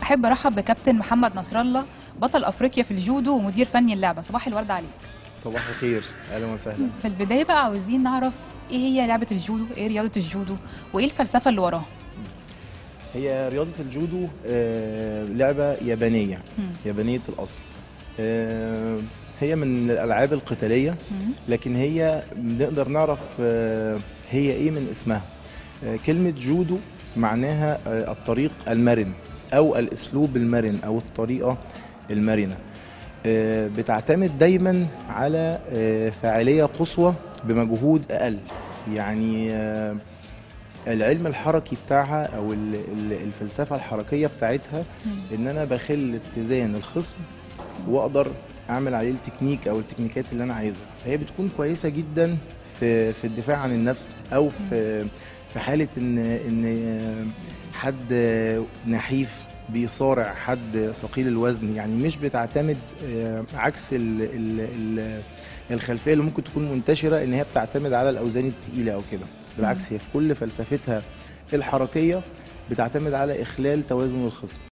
احب ارحب بكابتن محمد نصر الله بطل افريقيا في الجودو ومدير فني اللعبه صباح الورد عليك صباح الخير اهلا وسهلا في البدايه بقى عاوزين نعرف ايه هي لعبه الجودو ايه رياضه الجودو وايه الفلسفه اللي وراها هي رياضة الجودو آه، لعبة يابانية مم. يابانية الأصل آه، هي من الألعاب القتالية مم. لكن هي نقدر نعرف آه، هي إيه من اسمها آه، كلمة جودو معناها آه، الطريق المرن أو الأسلوب المرن أو الطريقة المرنة آه، بتعتمد دايما على آه، فاعلية قصوى بمجهود أقل يعني آه، العلم الحركي بتاعها او ال- ال- الفلسفه الحركيه بتاعتها مم. ان انا بخل اتزان الخصم واقدر اعمل عليه التكنيك او التكنيكات اللي انا عايزها فهي بتكون كويسه جدا في في الدفاع عن النفس او في في حاله ان ان حد نحيف بيصارع حد ثقيل الوزن يعني مش بتعتمد آه، عكس ال ال ال الخلفيه اللي ممكن تكون منتشره ان هي بتعتمد على الاوزان الثقيله او كده بالعكس هي في كل فلسفتها الحركيه بتعتمد على اخلال توازن الخصم